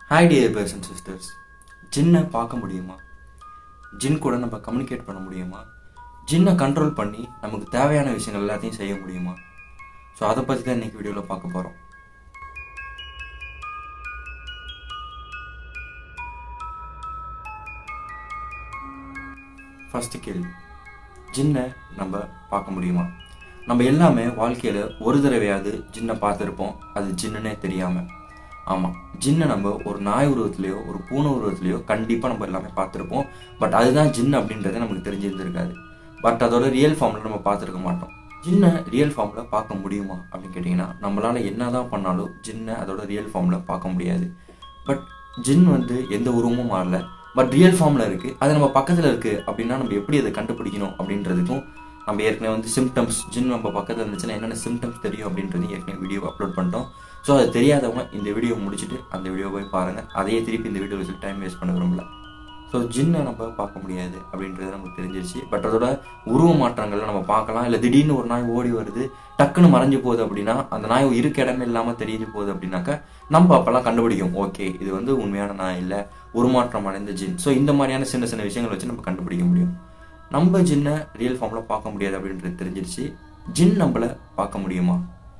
hi dear brothers and sisters ஜின்னை பார்க்க முடியுமா ஜின் கூட நம்ம கம்யூனிகேட் பண்ண முடியுமா ஜின்னை கண்ட்ரோல் பண்ணி நமக்கு தேவையான விஷயங்கள் எல்லாத்தையும் செய்ய முடியுமா ஸோ அதை பற்றி தான் இன்னைக்கு வீடியோவில் பார்க்க போகிறோம் ஃபர்ஸ்ட் கேள்வி ஜின்னை நம்ம பார்க்க முடியுமா நம்ம எல்லாமே வாழ்க்கையில் ஒரு தடவையாவது ஜின்னை பார்த்துருப்போம் அது ஜின்னுனே தெரியாமல் ஆமாம் ஜின்னை நம்ம ஒரு நாய் உருவத்திலையோ ஒரு பூனை உருவத்திலையோ கண்டிப்பாக நம்ம எல்லாமே பார்த்துருப்போம் பட் அதுதான் ஜின் அப்படின்றத நமக்கு தெரிஞ்சிருந்திருக்காது பட் அதோட ரியல் ஃபார்மில் நம்ம பார்த்துருக்க மாட்டோம் ஜின்னை ரியல் ஃபார்மில் பார்க்க முடியுமா அப்படின்னு கேட்டிங்கன்னா நம்மளால் என்ன தான் பண்ணாலும் ஜின்னை அதோட ரியல் ஃபார்மில் பார்க்க முடியாது பட் ஜின் வந்து எந்த உருவமும் மாறல பட் ரியல் ஃபார்மில் இருக்குது அது நம்ம பக்கத்தில் இருக்குது அப்படின்னா நம்ம எப்படி அதை கண்டுபிடிக்கணும் அப்படின்றதுக்கும் நம்ம ஏற்கனவே வந்து சிம்டம்ஸ் ஜின் நம்ம பக்கத்தில் இருந்துச்சுன்னா என்னென்ன சிம்டம்ஸ் தெரியும் அப்படின்றது ஏற்கனவே வீடியோ அப்லோட் பண்ணிட்டோம் ஸோ அது தெரியாதவங்க இந்த வீடியோ முடிச்சுட்டு அந்த வீடியோ போய் பாருங்கள் அதையே திருப்பி இந்த வீடியோ வச்சு டைம் வேஸ்ட் பண்ண விரும்பல ஸோ ஜின்னை நம்ம பார்க்க முடியாது அப்படின்றது நமக்கு தெரிஞ்சிருச்சு பட் அதோட உருவ மாற்றங்களை நம்ம பார்க்கலாம் இல்லை திடீர்னு ஒரு நாய் ஓடி வருது டக்குன்னு மறைஞ்சு போகுது அப்படின்னா அந்த நாய் இருக்க இடமே இல்லாமல் தெரிஞ்சு போகுது அப்படின்னாக்கா நம்ம அப்போல்லாம் கண்டுபிடிக்கும் ஓகே இது வந்து உண்மையான நாய் இல்லை உருமாற்றம் அடைந்த ஜின் ஸோ இந்த மாதிரியான சின்ன சின்ன விஷயங்களை வச்சு நம்ம கண்டுபிடிக்க முடியும் நம்ம ஜின்னை ரியல் ஃபார்மில் பார்க்க முடியாது அப்படின்றது தெரிஞ்சிருச்சு ஜின் நம்மளை பார்க்க முடியுமா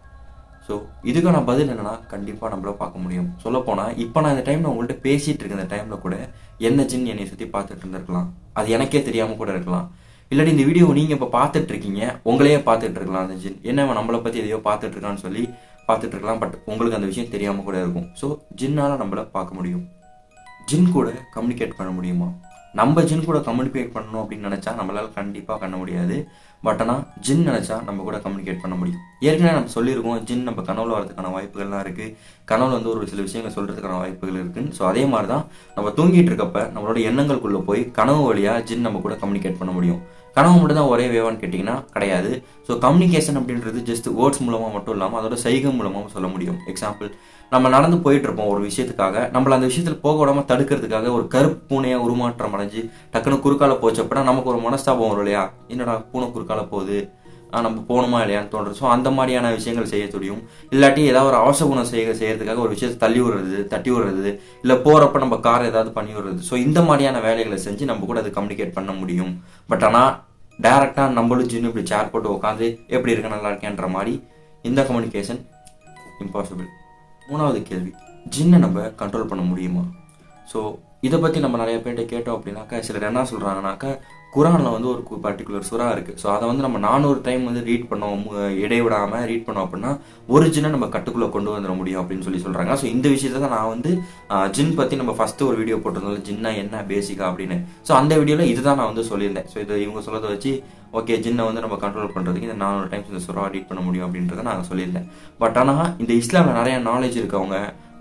ஸோ இதுக்கான பதில் என்னன்னா கண்டிப்பாக நம்மள பார்க்க முடியும் சொல்லப்போனால் இப்போ நான் இந்த டைமில் உங்கள்கிட்ட பேசிகிட்டு இருக்க இந்த டைமில் கூட என்ன ஜின் என்னை சுற்றி பார்த்துட்டு இருந்திருக்கலாம் அது எனக்கே தெரியாமல் கூட இருக்கலாம் இல்லாட்டி இந்த வீடியோ நீங்கள் இப்போ பார்த்துட்டு இருக்கீங்க உங்களையே பார்த்துட்டு இருக்கலாம் அந்த ஜின் என்ன இவன் நம்மளை பற்றி எதையோ பார்த்துட்டு இருக்கான்னு சொல்லி பார்த்துட்டு இருக்கலாம் பட் உங்களுக்கு அந்த விஷயம் தெரியாமல் கூட இருக்கும் ஸோ ஜின்னால் நம்மள பார்க்க முடியும் ஜின் கூட கம்யூனிகேட் பண்ண முடியுமா நம்ம ஜின் கூட கம்யூனிகேட் பண்ணணும் அப்படின்னு நினச்சா நம்மளால கண்டிப்பாக பண்ண முடியாது பட் ஆனால் ஜின் நினச்சா நம்ம கூட கம்யூனிகேட் பண்ண முடியும் ஏற்கனவே நம்ம சொல்லியிருக்கோம் ஜின் நம்ம கனவுல வரதுக்கான வாய்ப்புகள்லாம் இருக்குது கனவுல வந்து ஒரு சில விஷயங்களை சொல்கிறதுக்கான வாய்ப்புகள் இருக்குன்னு ஸோ அதே மாதிரி தான் நம்ம தூங்கிட்டு இருக்கப்ப நம்மளோட எண்ணங்களுக்குள்ளே போய் கனவு வழியாக ஜின் நம்ம கூட கம்யூனிகேட் பண்ண முடியும் கனவு மட்டும் தான் ஒரே வேவான்னு கேட்டிங்கன்னா கிடையாது ஸோ கம்யூனிகேஷன் அப்படின்றது ஜஸ்ட் வேர்ட்ஸ் மூலமாக மட்டும் இல்லாமல் அதோட சைகை மூலமாகவும் சொல்ல முடியும் எக்ஸாம்பிள் நம்ம நடந்து போயிட்டு இருப்போம் ஒரு விஷயத்துக்காக நம்மள அந்த விஷயத்தில் போக விடாம தடுக்கிறதுக்காக ஒரு கருப்பு பூனையை உருமாற்றம் அடைஞ்சு டக்குன்னு குறுக்கால போச்சப்படா நமக்கு ஒரு மனஸ்தாபம் வரும் இல்லையா என்னடா பூனை குறுக்கால போகுது நம்ம போகணுமா இல்லையான்னு தோன்றும் ஸோ அந்த மாதிரியான விஷயங்கள் செய்ய முடியும் இல்லாட்டி ஏதாவது ஒரு அவசர குணம் செய்ய செய்யறதுக்காக ஒரு விஷயத்தை தள்ளி விடுறது தட்டி விடுறது இல்லை போகிறப்ப நம்ம கார் ஏதாவது பண்ணி விடுறது ஸோ இந்த மாதிரியான வேலைகளை செஞ்சு நம்ம கூட அதை கம்யூனிகேட் பண்ண முடியும் பட் ஆனால் டேரெக்டாக நம்மளும் ஜின்னு இப்படி சேர் போட்டு உட்காந்து எப்படி இருக்க நல்லா இருக்கேன்ற மாதிரி இந்த கம்யூனிகேஷன் இம்பாசிபிள் மூணாவது கேள்வி ஜின்னை நம்ம கண்ட்ரோல் பண்ண முடியுமா ஸோ இதை பற்றி நம்ம நிறைய பேர்கிட்ட கேட்டோம் அப்படின்னாக்கா சிலர் என்ன சொல்கிறாங்கனாக்கா குரானில் வந்து ஒரு பர்டிகுலர் சுறா இருக்குது ஸோ அதை வந்து நம்ம நானூறு டைம் வந்து ரீட் பண்ணோம் இடைவிடாமல் ரீட் பண்ணோம் அப்படின்னா ஒரு ஜின்னை நம்ம கட்டுக்குள்ளே கொண்டு வந்துட முடியும் அப்படின்னு சொல்லி சொல்கிறாங்க ஸோ இந்த விஷயத்தை தான் நான் வந்து ஜின் பற்றி நம்ம ஃபஸ்ட்டு ஒரு வீடியோ போட்டிருந்தோம் ஜின்னா என்ன பேசிக்கா அப்படின்னு ஸோ அந்த வீடியோவில் இதுதான் நான் வந்து சொல்லியிருந்தேன் ஸோ இது இவங்க சொல்றதை வச்சு ஓகே ஜின்னை வந்து நம்ம கண்ட்ரோல் பண்ணுறதுக்கு இந்த நானூறு டைம்ஸ் இந்த சுறா ரீட் பண்ண முடியும் அப்படின்றத நாங்கள் சொல்லியிருந்தேன் பட் ஆனால் இந்த இஸ்லாமில் நிறைய நாலேஜ் இருக்கவங்க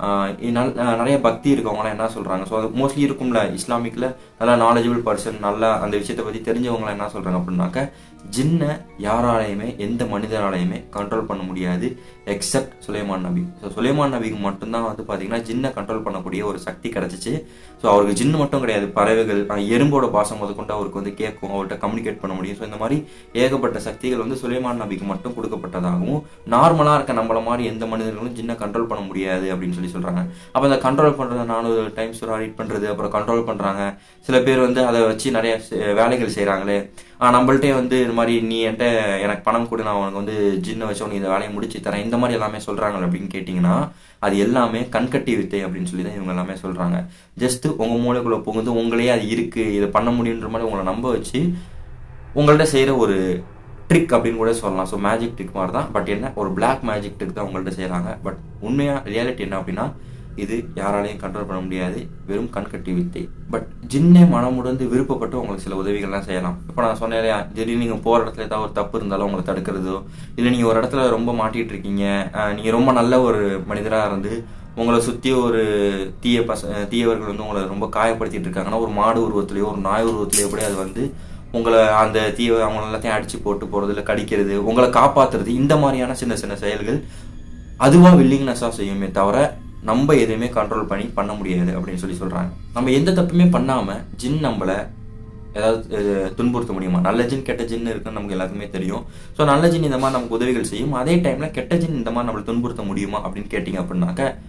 நிறைய பக்தி இருக்கவங்களாம் என்ன சொல்கிறாங்க ஸோ அது மோஸ்ட்லி இருக்கும்ல இஸ்லாமிக்கில் நல்லா நாலேஜபிள் பர்சன் நல்லா அந்த விஷயத்தை பற்றி தெரிஞ்சவங்களாம் என்ன சொல்கிறாங்க அப்படின்னாக்க ஜின்னை யாராலையுமே எந்த மனிதனாலையுமே கண்ட்ரோல் பண்ண முடியாது எக்ஸப்ட் சுலைமான் நபி ஸோ சுலைமான் நபிக்கு மட்டும்தான் வந்து பார்த்தீங்கன்னா ஜின்னை கண்ட்ரோல் பண்ணக்கூடிய ஒரு சக்தி கிடச்சிச்சு ஸோ அவருக்கு ஜின்னு மட்டும் கிடையாது பறவைகள் எறும்போட பாசம் முத கொண்டு அவருக்கு வந்து கேட்கும் அவர்கிட்ட கம்யூனிகேட் பண்ண முடியும் ஸோ இந்த மாதிரி ஏகப்பட்ட சக்திகள் வந்து சுலைமான் நபிக்கு மட்டும் கொடுக்கப்பட்டதாகவும் நார்மலாக இருக்க நம்மள மாதிரி எந்த மனிதர்களும் ஜின்னை கண்ட்ரோல் பண்ண முடியாது அப்படின்னு சொல்லி சொல்கிறாங்க அப்போ அந்த கண்ட்ரோல் பண்ணுறது நானூறு டைம்ஸ் ரீட் பண்ணுறது அப்புறம் கண்ட்ரோல் பண்ணுறாங்க சில பேர் வந்து அதை வச்சு நிறைய வேலைகள் செய்கிறாங்களே நம்மள்ட்டே வந்து இந்த மாதிரி நீ என்கிட்ட எனக்கு பணம் கொடு நான் உனக்கு வந்து ஜின்னை வச்சு உனக்கு இந்த வேலையை முடிச்சு தரேன் இந்த மாதிரி எல்லாமே சொல்கிறாங்க அப்படின்னு கேட்டிங்கன்னா அது எல்லாமே கண்கட்டி வித்தை அப்படின்னு சொல்லி தான் இவங்க எல்லாமே சொல்கிறாங்க ஜஸ்ட் உங்கள் மூளைக்குள்ளே புகுந்து உங்களையே அது இருக்குது இதை பண்ண முடியுன்ற மாதிரி உங்களை நம்ப வச்சு உங்கள்ட்ட செய்கிற ஒரு ட்ரிக் அப்படின்னு கூட சொல்லலாம் ஸோ மேஜிக் ட்ரிக் மாதிரி தான் பட் என்ன ஒரு பிளாக் மேஜிக் ட்ரிக் தான் உங்கள்ட்ட செய்கிறாங்க பட் உண்மையாக ரியாலிட்டி என்ன அப்படின்னா இது யாராலையும் கண்ட்ரோல் பண்ண முடியாது வெறும் கண்கட்டி வித்தை பட் ஜின்னே மனமுடந்து விருப்பப்பட்டு உங்களுக்கு சில உதவிகள்லாம் செய்யலாம் இப்போ நான் சொன்னேன் இல்லையா திடீர்னு நீங்கள் போகிற இடத்துல ஏதாவது ஒரு தப்பு இருந்தாலும் உங்களை தடுக்கிறதோ இல்லை நீங்கள் ஒரு இடத்துல ரொம்ப மாட்டிகிட்டு இருக்கீங்க நீங்கள் ரொம்ப நல்ல ஒரு மனிதராக இருந்து உங்களை சுற்றி ஒரு தீய பச தீயவர்கள் வந்து உங்களை ரொம்ப காயப்படுத்திட்டு இருக்காங்கன்னா ஒரு மாடு உருவத்துலையோ ஒரு நாய் உருவத்துலையோ கூட அது வந்து உங்களை அந்த தீய அவங்க எல்லாத்தையும் அடிச்சு போட்டு போகிறது இல்லை கடிக்கிறது உங்களை காப்பாற்றுறது இந்த மாதிரியான சின்ன சின்ன செயல்கள் அதுவாக வில்லிங்னஸாக செய்யுமே தவிர நம்ம எதுவுமே கண்ட்ரோல் பண்ணி பண்ண முடியாது அப்படின்னு சொல்லி சொல்கிறாங்க நம்ம எந்த தப்புமே பண்ணாமல் ஜின் நம்மளை ஏதாவது துன்புறுத்த முடியுமா நல்ல ஜின் கெட்ட ஜின் இருக்குன்னு நமக்கு எல்லாத்துக்குமே தெரியும் ஸோ நல்ல ஜின் இந்த மாதிரி நமக்கு உதவிகள் செய்யும் அதே டைமில் கெட்ட ஜின் இந்த மாதிரி நம்மளை துன்புறுத்த முடியுமா அப்படின்னு கேட்டிங்க அப்படின்னாக்க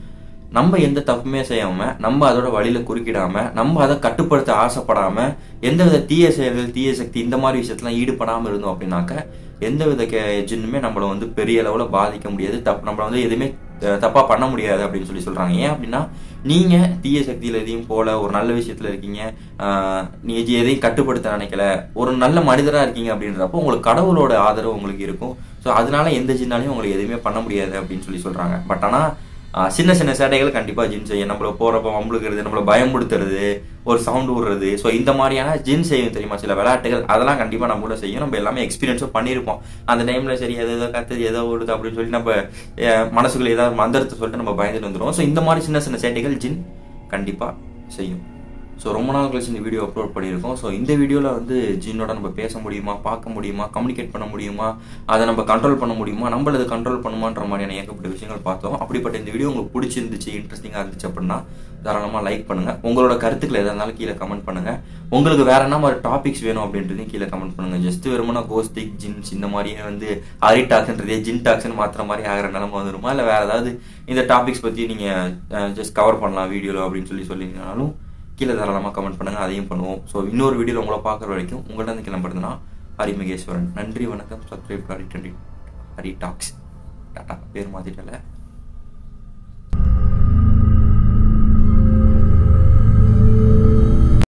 நம்ம எந்த தப்புமே செய்யாம நம்ம அதோட வழியில குறுக்கிடாம நம்ம அதை கட்டுப்படுத்த ஆசைப்படாம எந்தவித தீய செயல்கள் தீய சக்தி இந்த மாதிரி விஷயத்தெல்லாம் ஈடுபடாம இருந்தோம் அப்படின்னாக்க எந்தவித கே ஜின்னுமே நம்மளை வந்து பெரிய அளவுல பாதிக்க முடியாது தப்பு நம்மள வந்து எதுவுமே அஹ், தப்பா பண்ண முடியாது அப்படின்னு சொல்லி சொல்றாங்க ஏன் அப்படின்னா நீங்க தீய சக்தியில எதையும் போல ஒரு நல்ல விஷயத்துல இருக்கீங்க ஆஹ், நீங்க எதையும் கட்டுப்படுத்த நினைக்கல ஒரு நல்ல மனிதரா இருக்கீங்க அப்படின்றப்போ உங்களுக்கு கடவுளோட ஆதரவு உங்களுக்கு இருக்கும் ஸோ அதனால எந்த ஜின்னாலையும் உங்களுக்கு எதுவுமே பண்ண முடியாது அப்படின்னு சொல்லி சொல்றாங்க பட் ஆனா ஆஹ் சின்ன சின்ன சேட்டைகள் கண்டிப்பா ஜின் செய்யும் நம்மள போறப்ப வம்புழுக்கிறது நம்மள பயமுடுத்துறது ஒரு சவுண்ட் விடுறது ஸோ இந்த மாதிரியான ஜின் செய்யும் தெரியுமா சில விளையாட்டுகள் அதெல்லாம் கண்டிப்பா நம்ம கூட செய்யும் நம்ம எல்லாமே எக்ஸ்பீரியன்ஸும் பண்ணியிருப்போம் அந்த டைம்ல சரி எதோ ஏதோ கத்துது ஏதோ ஓடுது அப்படின்னு சொல்லி நம்ம அஹ், மனசுக்குள்ள ஏதாவது மந்திரத்தை சொல்லிட்டு நம்ம பயந்துட்டு வந்துடுவோம் ஸோ இந்த மாதிரி சின்ன சின்ன சேட்டைகள் ஜின் கண்டிப்பா செய்யும் ஸோ ரொம்ப நாள் கழிச்சு இந்த வீடியோ அப்லோட் பண்ணியிருக்கோம் ஸோ இந்த வீடியோவில் வந்து ஜின்னோட நம்ம பேச முடியுமா பார்க்க முடியுமா கம்யூனிகேட் பண்ண முடியுமா அதை நம்ம கண்ட்ரோல் பண்ண முடியுமா நம்மள அதை கண்ட்ரோல் பண்ணுமான்ற மாதிரியான ஏகப்பட்ட விஷயங்கள் பார்த்தோம் அப்படிப்பட்ட இந்த வீடியோ உங்களுக்கு பிடிச்சிருந்துச்சு இன்ட்ரெஸ்டிங்காக இருந்துச்சு அப்படின்னா தாராளமாக லைக் பண்ணுங்க உங்களோட கருத்துக்கள் எதாக இருந்தாலும் கீழே கமெண்ட் பண்ணுங்க உங்களுக்கு வேற என்ன மாதிரி டாபிக்ஸ் வேணும் அப்படின்றதையும் கீழே கமெண்ட் பண்ணுங்க ஜஸ்ட் வெறுமனா கோஸ்டிக் ஜின்ஸ் இந்த மாதிரியே வந்து ஹரி டாக்ஸ்ன்றதே ஜின் டாக்ஸ்னு மாத்திர மாதிரி ஆகிற நிலைமை வந்துருமா இல்லை வேற ஏதாவது இந்த டாபிக்ஸ் பற்றி நீங்கள் ஜஸ்ட் கவர் பண்ணலாம் வீடியோவில் அப்படின்னு சொல்லி சொல்லிங்கனாலும் கீழே தாராளமாக கமெண்ட் பண்ணுங்க அதையும் பண்ணுவோம் ஸோ இன்னொரு வீடியோவில் உங்களை பார்க்குற வரைக்கும் உங்கள்ட்ட இருந்து கிளம்புறதுனா ஹரி மகேஸ்வரன் நன்றி வணக்கம் subscribe Hari twenty Hari talks டாட்டா பேர் மாற்றிட்டல